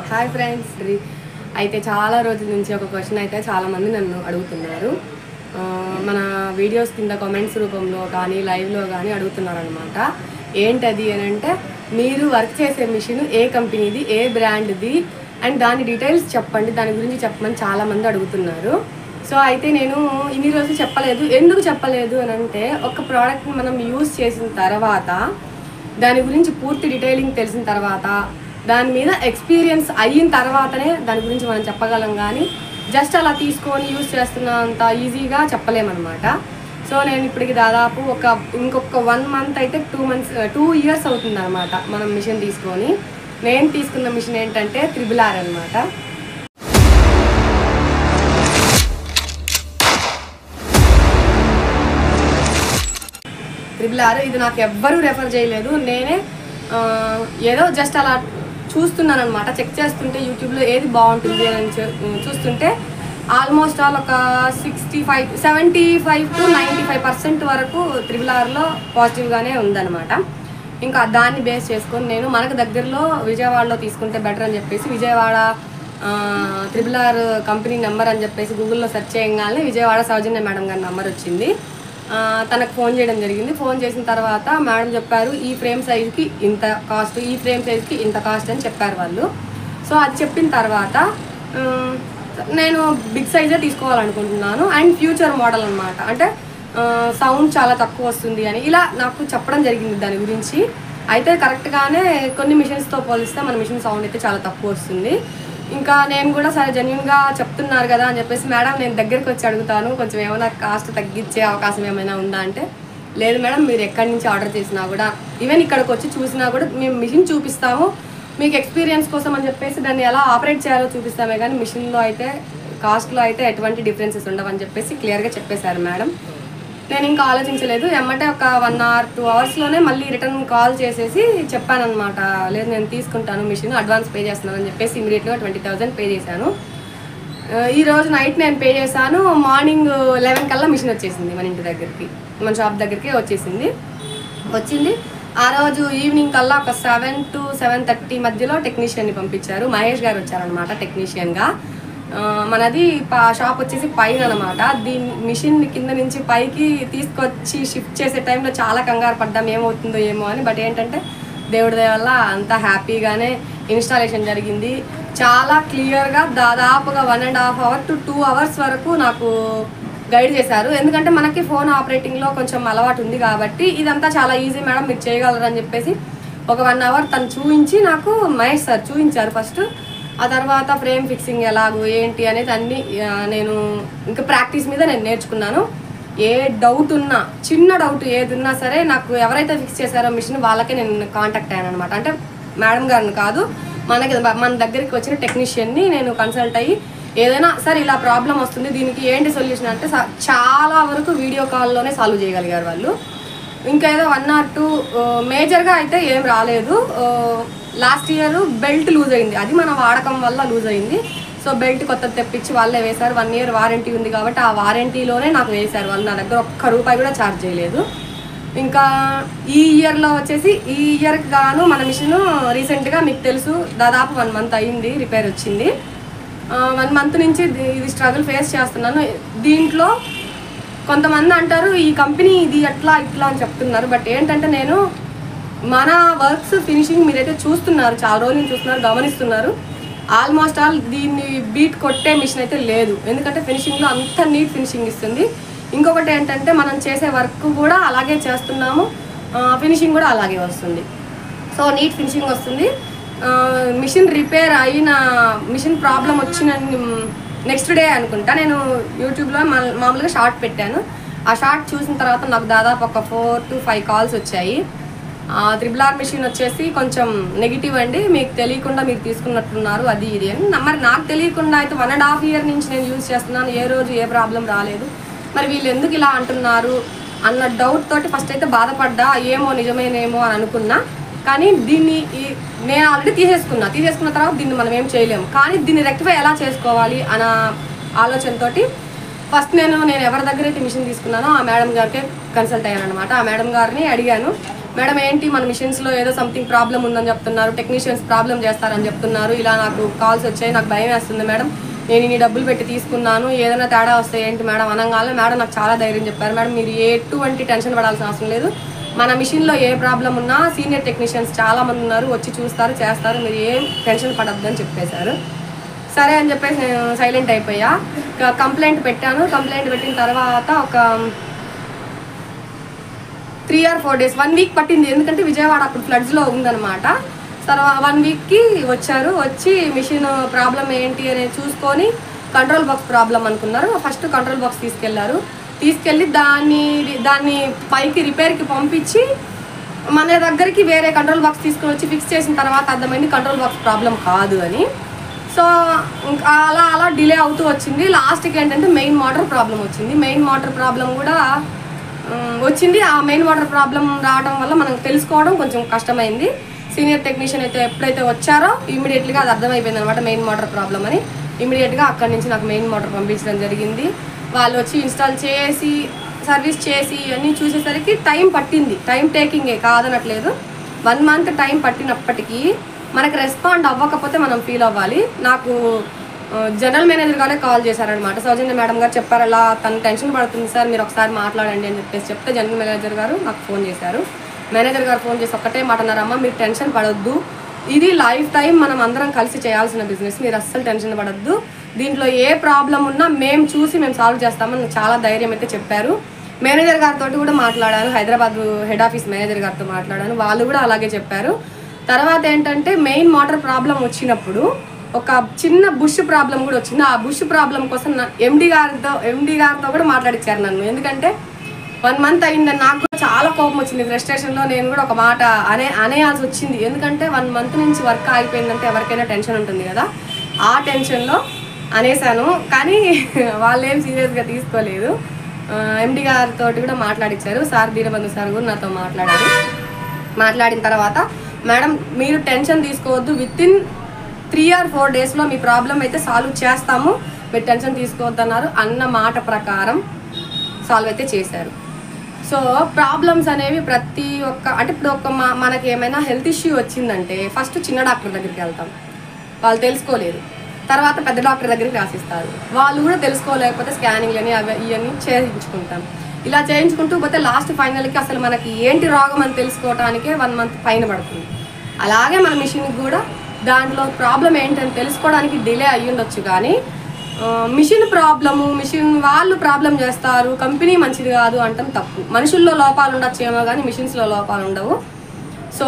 hi friends అయితే చాలా రోజుల నుంచి ఒక క్వశ్చన్ అయితే చాలా మంది నన్ను అడుగుతున్నారు ఆ, మన వీడియోస్ కింద కామెంట్స్ రూపంలో కానీ లైవ్లో కానీ అడుగుతున్నారు అనమాట ఏంటది అని అంటే మీరు వర్క్ చేసే మిషన్ ఏ కంపెనీది ఏ బ్రాండ్ది అండ్ దాని డీటెయిల్స్ చెప్పండి దాని గురించి చెప్పమని చాలా మంది అడుగుతున్నారు సో అయితే నేను ఇన్ని రోజులు చెప్పలేదు ఎందుకు చెప్పలేదు అని అంటే ఒక ప్రోడక్ట్ని మనం యూజ్ చేసిన తర్వాత దాని గురించి పూర్తి డీటెయిలింగ్ తెలిసిన తర్వాత దాని మీద ఎక్స్పీరియన్స్ అయిన తర్వాతనే దాని గురించి మనం చెప్పగలం కానీ జస్ట్ అలా తీసుకొని యూజ్ చేస్తున్నంత ఈజీగా చెప్పలేమన్నమాట సో నేను ఇప్పటికి దాదాపు ఒక ఇంకొక వన్ మంత్ అయితే టూ మంత్స్ టూ ఇయర్స్ అవుతుంది అనమాట మనం మిషన్ తీసుకొని నేను తీసుకున్న మిషన్ ఏంటంటే త్రిబుల్ ఆర్ అనమాట ట్రిపుల్ ఆర్ ఇది నాకు ఎవ్వరూ రెఫర్ చేయలేదు నేనే ఆ, ఏదో జస్ట్ అలా చూస్తున్నాను అనమాట చెక్ చేస్తుంటే యూట్యూబ్లో ఏది బాగుంటుంది అని చూ- చూస్తుంటే ఆల్మోస్ట్ ఆల్ ఒక sixty five seventy five to ninety five percent వరకు త్రిబుల్ ఆర్లో పాజిటివ్గానే ఉందన్నమాట ఇంకా దాన్ని బేస్ చేసుకొని నేను మనకు దగ్గరలో విజయవాడలో తీసుకుంటే బెటర్ అని చెప్పేసి Vijayawada triple R company number అని చెప్పేసి గూగుల్లో సెర్చ్ చేయగానే విజయవాడ సౌజన్య మేడం గారి నెంబర్ వచ్చింది ఆ, తనకు ఫోన్ చేయడం జరిగింది ఫోన్ చేసిన తర్వాత మేడం చెప్పారు ఈ ఫ్రేమ్ సైజ్కి ఇంత కాస్ట్ ఈ ఫ్రేమ్ సైజ్కి ఇంత కాస్ట్ అని చెప్పారు వాళ్ళు సో అది చెప్పిన తర్వాత ఉమ్, నేను బిగ్ సైజే తీసుకోవాలనుకుంటున్నాను అండ్ ఫ్యూచర్ మోడల్ అనమాట అంటే సౌండ్ చాలా తక్కువ వస్తుంది అని ఇలా నాకు చెప్పడం జరిగింది దాని గురించి అయితే కరెక్ట్గానే కొన్ని మిషన్స్తో పోలిస్తే మన మిషన్ సౌండ్ అయితే చాలా తక్కువ వస్తుంది ఇంకా నేను కూడా సరే జెన్యున్గా చెప్తున్నారు కదా అని చెప్పేసి మేడం నేను దగ్గరికి వచ్చి అడుగుతాను కొంచెం ఏమైనా కాస్ట్ తగ్గించే అవకాశం ఏమైనా ఉందా అంటే లేదు మేడం మీరు ఎక్కడి నుంచి ఆర్డర్ చేసినా కూడా ఈవెన్ ఇక్కడికి వచ్చి చూసినా కూడా మేము మిషన్ చూపిస్తాము మీకు ఎక్స్పీరియన్స్ కోసం అని చెప్పేసి దాన్ని ఎలా ఆపరేట్ చేయాలో చూపిస్తామే కానీ మిషన్లో అయితే కాస్ట్లో అయితే ఎటువంటి డిఫరెన్సెస్ ఉండవని చెప్పేసి క్లియర్గా చెప్పేశారు మేడం నేను ఇంకా ఆలోచించలేదు ఎమ్మటే ఒక వన్ అవర్ టూ అవర్స్లోనే మళ్ళీ రిటర్న్ కాల్ చేసేసి చెప్పానమాట లేదు నేను తీసుకుంటాను మిషన్ అడ్వాన్స్ పే చేస్తున్నాను అని చెప్పేసి ఇమీడియట్గా ట్వంటీ థౌజండ్ పే చేశాను ఆ, ఈ రోజు నైట్ నేను పే చేశాను మార్నింగ్ లెవెన్ కల్లా మిషన్ వచ్చేసింది మన ఇంటి దగ్గరికి మన షాప్ దగ్గరికి వచ్చేసింది వచ్చింది ఆ రోజు ఈవినింగ్ కల్లా ఒక సెవెన్ టు సెవెన్ థర్టీ మధ్యలో టెక్నీషియన్ని పంపించారు మహేష్ గారు వచ్చారనమాట టెక్నీషియన్గా ఆ, మనది పా- షాప్ వచ్చేసి పైన అనమాట దీని మిషన్ కింద నుంచి పైకి తీసుకొచ్చి షిఫ్ట్ చేసే టైంలో చాలా కంగారు పడ్డాం ఏమవుతుందో ఏమో అని బట్ ఏంటంటే దేవుడి దయ వల్ల అంతా హ్యాపీగానే ఇన్స్టాలేషన్ జరిగింది చాలా క్లియర్గా దాదాపుగా one and half hour to two hours వరకు నాకు గైడ్ చేశారు ఎందుకంటే మనకి ఫోన్ ఆపరేటింగ్లో కొంచెం అలవాటు ఉంది కాబట్టి ఇదంతా చాలా ఈజీ మేడం మీరు చేయగలరని చెప్పేసి ఒక వన్ అవర్ తను చూపించి నాకు మహేష్ సార్ చూపించారు ఫస్ట్ ఆ తర్వాత ఫ్రేమ్ ఫిక్సింగ్ ఎలాగో ఏంటి అనేది అన్ని ఆ, నేను ఇంకా ప్రాక్టీస్ మీద నేను నేర్చుకున్నాను ఏ డౌట్ ఉన్నా చిన్న డౌట్ ఏది ఉన్నా సరే నాకు ఎవరైతే ఫిక్స్ చేశారో మిషన్ వాళ్ళకే నేను కాంటాక్ట్ అయ్యాను అనమాట అంటే మేడం గారిని కాదు మనకి మన దగ్గరికి వచ్చిన టెక్నీషియన్ని నేను కన్సల్ట్ అయ్యి ఏదైనా సరే ఇలా ప్రాబ్లం వస్తుంది దీనికి ఏంటి సొల్యూషన్ అంటే స- చాలా వరకు వీడియో కాల్లోనే సాల్వ్ చేయగలిగారు వాళ్ళు ఇంకా ఏదో వన్ ఆర్ టూ మేజర్గా అయితే ఏం రాలేదు లాస్ట్ ఇయర్ బెల్ట్ లూజ్ అయింది అది మన వాడకం వల్ల లూజ్ అయింది సో బెల్ట్ కొత్తది తెప్పించి వాళ్ళే వేశారు వన్ ఇయర్ వారంటీ ఉంది కాబట్టి ఆ వారంటీలోనే నాకు వేశారు వాళ్ళు నా దగ్గర ఒక్క రూపాయి కూడా ఛార్జ్ చేయలేదు ఇంకా ఈ ఇయర్లో వచ్చేసి ఈ ఇయర్కి గాను మన మిషన్ రీసెంట్గా మీకు తెలుసు దాదాపు వన్ మంత్ అయింది రిపేర్ వచ్చింది వన్ మంత్ నుంచి ఇది- ఇది స్ట్రగుల్ ఫేస్ చేస్తున్నాను దీంట్లో కొంతమంది అంటారు ఈ కంపెనీ ఇది అట్లా ఇట్లా అని చెప్తున్నారు బట్ ఏంటంటే నేను మన వర్క్స్ ఫినిషింగ్ మీరైతే చూస్తున్నారు చాలా రోజుల నుంచి చూస్తున్నారు గమనిస్తున్నారు ఆల్మోస్ట్ ఆల్ దీన్ని బీట్ కొట్టే మిషన్ అయితే లేదు ఎందుకంటే ఫినిషింగ్లో అంత నీట్ ఫినిషింగ్ ఇస్తుంది ఇంకొకటి ఏంటంటే మనం చేసే వర్క్ కూడా అలాగే చేస్తున్నాము ఫినిషింగ్ కూడా అలాగే వస్తుంది సో నీట్ ఫినిషింగ్ వస్తుంది ఆ, మిషన్ రిపేర్ అయిన మిషన్ ప్రాబ్లం వచ్చిన నెక్స్ట్ డే అనుకుంటా నేను యూట్యూబ్లో మా- మామూలుగా షార్ట్ పెట్టాను ఆ షార్ట్ చూసిన తర్వాత నాకు దాదాపు ఒక ఫోర్ టు ఫైవ్ కాల్స్ వచ్చాయి త్రిబుల్ ఆర్ మిషన్ వచ్చేసి కొంచెం నెగిటివ్ అండి మీకు తెలియకుండా మీరు తీసుకున్నట్టున్నారు అది ఇది అని నా- మరి నాకు తెలియకుండా అయితే వన్ అండ్ హాఫ్ ఇయర్ నుంచి నేను యూజ్ చేస్తున్నాను ఏ రోజు ఏ ప్రాబ్లం రాలేదు మరి వీళ్ళు ఎందుకు ఇలా అంటున్నారు అన్న డౌట్ తోటి ఫస్ట్ అయితే బాధపడ్డా ఏమో నిజమేనేమో అని అనుకున్నా కానీ దీన్ని ఈ- నేను ఆల్రెడీ తీసేసుకున్నా తీసేసుకున్న తర్వాత దీన్ని మనం ఏం చేయలేము కానీ దీన్ని రెక్టిఫై ఎలా చేసుకోవాలి అన్న ఆలోచనతోటి ఫస్ట్ నేను నేను ఎవరి దగ్గర అయితే మిషన్ తీసుకున్నానో ఆ మేడం గారికి కన్సల్ట్ అయ్యాను అనమాట ఆ మేడం గారిని అడిగాను మేడం ఏంటి మన మిషన్స్లో ఏదో సంథింగ్ ప్రాబ్లం ఉందని చెప్తున్నారు టెక్నీషియన్స్ ప్రాబ్లం చేస్తారని చెప్తున్నారు ఇలా నాకు కాల్స్ వచ్చాయి నాకు భయం వేస్తుంది మేడం నేను ఇన్ని డబ్బులు పెట్టి తీసుకున్నాను ఏదైనా తేడా వస్తే ఏంటి మేడం అనగానే మేడం నాకు చాలా ధైర్యం చెప్పారు మేడం మీరు ఎటువంటి టెన్షన్ పడాల్సిన అవసరం లేదు మన మిషన్లో ఏ ప్రాబ్లం ఉన్నా సీనియర్ టెక్నీషియన్స్ చాలా మంది ఉన్నారు వచ్చి చూస్తారు చేస్తారు మీరు ఏం టెన్షన్ పడద్దు అని చెప్పేశారు సరే అని చెప్పేసి నేను సైలెంట్ అయిపోయా ఇక కంప్లైంట్ పెట్టాను కంప్లైంట్ పెట్టిన తర్వాత ఒక three or four days one week పట్టింది ఎందుకంటే విజయవాడ అప్పుడు ఫ్లడ్స్లో ఉందన్నమాట తర్వాత వన్ వీక్కి వచ్చారు వచ్చి మిషన్ ప్రాబ్లం ఏంటి అనేది చూసుకొని కంట్రోల్ బాక్స్ ప్రాబ్లం అనుకున్నారు ఫస్ట్ కంట్రోల్ బాక్స్ తీసుకెళ్లారు తీసుకెళ్ళి దాన్ని దాన్ని పైకి రిపేర్కి పంపించి మన దగ్గరికి వేరే కంట్రోల్ బాక్స్ తీసుకొని వచ్చి ఫిక్స్ చేసిన తర్వాత అర్థమైంది కంట్రోల్ బాక్స్ ప్రాబ్లం కాదు అని సో ఇంకా అలా అలా డిలే అవుతూ వచ్చింది లాస్ట్కి ఏంటంటే మెయిన్ మోటార్ ప్రాబ్లం వచ్చింది మెయిన్ మోటార్ ప్రాబ్లం కూడా ఉమ్, వచ్చింది ఆ మెయిన్ వాటర్ ప్రాబ్లం రావడం వల్ల మనం తెలుసుకోవడం కొంచెం కష్టమైంది సీనియర్ టెక్నీషియన్ అయితే ఎప్పుడైతే వచ్చారో ఇమీడియట్గా అది అర్థమైపోయింది అనమాట మెయిన్ మోటార్ ప్రాబ్లం అని ఇమీడియట్గా అక్కడి నుంచి నాకు మెయిన్ మోటార్ పంపించడం జరిగింది వాళ్ళు వచ్చి ఇన్స్టాల్ చేసి సర్వీస్ చేసి అన్నీ చూసేసరికి టైం పట్టింది టైం టేకింగే కాదనట్లేదు వన్ మంత్ టైం పట్టినప్పటికీ మనకు రెస్పాండ్ అవ్వకపోతే మనం ఫీల్ అవ్వాలి నాకు ఆ, జనరల్ మేనేజర్ గారే కాల్ చేశారనమాట సౌజన్య మేడం గారు చెప్పారు అలా తను టెన్షన్ పడుతుంది సార్ మీరు ఒకసారి మాట్లాడండి అని చెప్పేసి చెప్తే జనరల్ మేనేజర్ గారు నాకు ఫోన్ చేశారు మేనేజర్ గారు ఫోన్ చేసి ఒక్కటే మాట అన్నారమ్మా మీరు టెన్షన్ పడొద్దు ఇది లైఫ్ టైం మనం అందరం కలిసి చేయాల్సిన బిజినెస్ మీరు అస్సలు టెన్షన్ పడొద్దు దీంట్లో ఏ ప్రాబ్లం ఉన్నా మేము చూసి మేము సాల్వ్ చేస్తామని నాకు చాలా ధైర్యం అయితే చెప్పారు మేనేజర్ గారితో కూడా మాట్లాడాను హైదరాబాద్ హెడ్ ఆఫీస్ మేనేజర్ గారితో మాట్లాడాను వాళ్ళు కూడా అలాగే చెప్పారు తర్వాత ఏంటంటే మెయిన్ మోటార్ ప్రాబ్లం వచ్చినప్పుడు ఒక చిన్న బుష్ ప్రాబ్లం కూడా వచ్చింది ఆ బుష్ ప్రాబ్లం కోసం ఎండి గారితో ఎండి గారితో కూడా మాట్లాడించారు నన్ను ఎందుకంటే వన్ మంత్ అయిందని నాకు కూడా చాలా కోపం వచ్చింది ఫ్రస్ట్రేషన్లో నేను కూడా ఒక మాట అనే అనేయాల్సి వచ్చింది ఎందుకంటే వన్ మంత్ నుంచి వర్క్ ఆగిపోయిందంటే ఎవరికైనా టెన్షన్ ఉంటుంది కదా ఆ టెన్షన్లో అనేసాను కానీ వాళ్ళు ఏం సీరియస్గా తీసుకోలేదు ఎండి గారితో కూడా మాట్లాడించారు సార్ దీనబంధు సార్ కూడా నాతో మాట్లాడారు మాట్లాడిన తర్వాత మేడం మీరు టెన్షన్ తీసుకోవద్దు within three or four డేస్లో మీ ప్రాబ్లం అయితే సాల్వ్ చేస్తాము మీరు టెన్షన్ తీసుకోవద్దు అన్నారు అన్న మాట ప్రకారం సాల్వ్ అయితే చేశారు సో ప్రాబ్లమ్స్ అనేవి ప్రతి ఒక్క అంటే ఇప్పుడు ఒక మా మనకి ఏమైనా హెల్త్ ఇష్యూ వచ్చిందంటే ఫస్ట్ చిన్న డాక్టర్ దగ్గరికి వెళ్తాం వాళ్ళు తెలుసుకోలేరు తర్వాత పెద్ద డాక్టర్ దగ్గరికి రాసిస్తారు వాళ్ళు కూడా తెలుసుకోలేకపోతే స్కానింగ్ అని అవి ఇవన్నీ చేయించుకుంటాం ఇలా చేయించుకుంటూ పోతే లాస్ట్ ఫైనల్కి అసలు మనకి ఏంటి రోగం అని తెలుసుకోవటానికే వన్ మంత్ పైన పడుతుంది అలాగే మన మిషన్కి కూడా దాంట్లో ప్రాబ్లం ఏంటని తెలుసుకోవడానికి డిలే అయ్యి ఉండొచ్చు కానీ ఆ, మిషన్ ప్రాబ్లము మిషన్ వాళ్ళు ప్రాబ్లం చేస్తారు కంపెనీ మంచిది కాదు అంటాం తప్పు మనుషుల్లో లోపాలు ఉండొచ్చేమో కానీ మిషన్స్లో లోపాలు ఉండవు సో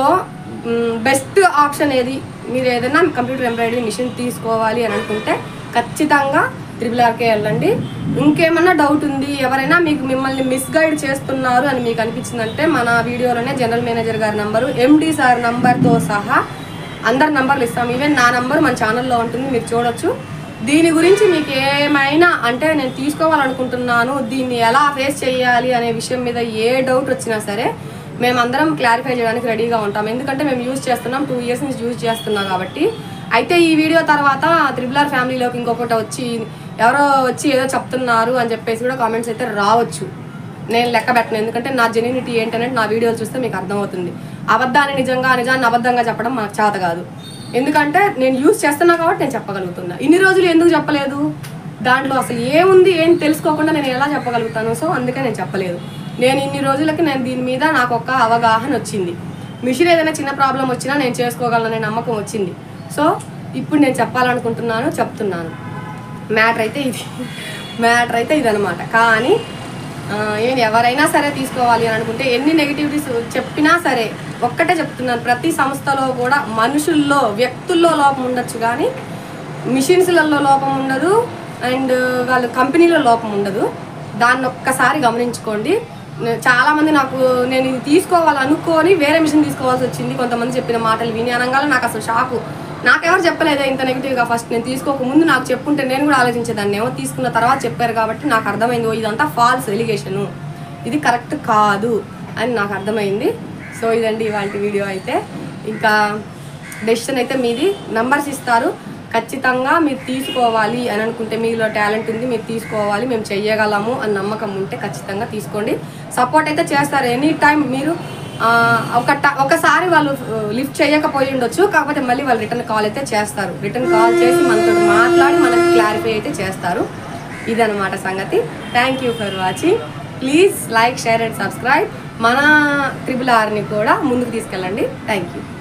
బెస్ట్ ఆప్షన్ ఏది మీరు ఏదైనా కంప్యూటర్ ఎంబ్రాయిడరీ మిషన్ తీసుకోవాలి అని అనుకుంటే ఖచ్చితంగా ట్రిపుల్ ఆర్కే వెళ్ళండి ఇంకేమన్నా డౌట్ ఉంది ఎవరైనా మీకు మిమ్మల్ని మిస్గైడ్ చేస్తున్నారు అని మీకు అనిపించిందంటే మన వీడియోలోనే జనరల్ మేనేజర్ గారి నంబరు ఎండి సార్ నంబర్తో సహా అందరి నంబర్లు ఇస్తాం ఈవెన్ నా నంబర్ మన ఛానల్లో ఉంటుంది మీరు చూడొచ్చు దీని గురించి మీకు ఏమైనా అంటే నేను తీసుకోవాలనుకుంటున్నాను దీన్ని ఎలా ఫేస్ చేయాలి అనే విషయం మీద ఏ డౌట్ వచ్చినా సరే మేమందరం క్లారిఫై చేయడానికి రెడీగా ఉంటాం ఎందుకంటే మేము యూజ్ చేస్తున్నాం టూ ఇయర్స్ నుంచి యూజ్ చేస్తున్నాం కాబట్టి అయితే ఈ వీడియో తర్వాత త్రిబుల్ ఆర్ ఫ్యామిలీలోకి ఇంకొకటి వచ్చి ఎవరో వచ్చి ఏదో చెప్తున్నారు అని చెప్పేసి కూడా కామెంట్స్ అయితే రావచ్చు నేను లెక్క పెట్టను ఎందుకంటే నా జెన్యునిటీ ఏంటనేది నా వీడియోలు చూస్తే మీకు అర్థమవుతుంది అబద్ధాన్ని నిజంగా నిజాన్ని అబద్ధంగా చెప్పడం మాకు చేత కాదు ఎందుకంటే నేను యూజ్ చేస్తున్నా కాబట్టి నేను చెప్పగలుగుతున్నా ఇన్ని రోజులు ఎందుకు చెప్పలేదు దాంట్లో అసలు ఏముంది ఏం తెలుసుకోకుండా నేను ఎలా చెప్పగలుగుతాను సో అందుకే నేను చెప్పలేదు నేను ఇన్ని రోజులకి నేను దీని మీద నాకు ఒక అవగాహన వచ్చింది మిషన్ ఏదైనా చిన్న ప్రాబ్లం వచ్చినా నేను చేసుకోగలననే నమ్మకం వచ్చింది సో ఇప్పుడు నేను చెప్పాలనుకుంటున్నాను చెప్తున్నాను మ్యాటర్ అయితే ఇది మ్యాటర్ అయితే ఇదనమాట కానీ ఆ, ఏం ఎవరైనా సరే తీసుకోవాలి అని అనుకుంటే ఎన్ని నెగిటివిటీస్ చెప్పినా సరే ఒక్కటే చెప్తున్నాను ప్రతి సంస్థలో కూడా మనుషుల్లో వ్యక్తుల్లో లోపం ఉండొచ్చు కానీ మిషన్స్లలో లోపం ఉండదు అండ్ వాళ్ళ కంపెనీలో లోపం ఉండదు దాన్ని ఒక్కసారి గమనించుకోండి నే- చాలా మంది నాకు నేను ఇది తీసుకోవాలనుకొని వేరే మిషన్ తీసుకోవాల్సి వచ్చింది కొంతమంది చెప్పిన మాటలు విని అనగానే నాకు అసలు షాకు నాకెవరు చెప్పలేదే ఇంత నెగిటివ్గా ఫస్ట్ నేను తీసుకోక ముందు నాకు చెప్పుంటే నేను కూడా ఆలోచించేదాన్ని ఏమో తీసుకున్న తర్వాత చెప్పారు కాబట్టి నాకు అర్థమైంది ఓ ఇదంతా ఫాల్స్ ఎలిగేషను ఇది కరెక్ట్ కాదు అని నాకు అర్థమైంది సో ఇదండి ఇవాళ వీడియో అయితే ఇంకా డెసిషన్ అయితే మీది నంబర్స్ ఇస్తారు ఖచ్చితంగా మీరు తీసుకోవాలి అని అనుకుంటే మీలో టాలెంట్ ఉంది మీరు తీసుకోవాలి మేము చెయ్యగలము అని నమ్మకం ఉంటే ఖచ్చితంగా తీసుకోండి సపోర్ట్ అయితే చేస్తారు ఎనీ టైం మీరు ఆ, ఒక ట- ఒకసారి వాళ్ళు లిఫ్ట్ చేయకపోయి ఉండొచ్చు కాకపోతే మళ్ళీ వాళ్ళు రిటర్న్ కాల్ అయితే చేస్తారు రిటర్న్ కాల్ చేసి మనతో మాట్లాడి మనకు క్లారిఫై అయితే చేస్తారు ఇదన్నమాట సంగతి thank you for watching please like share and subscribe మన ట్రిపుల్ ఆర్ని కూడా ముందుకు తీసుకెళ్ళండి థ్యాంక్ యూ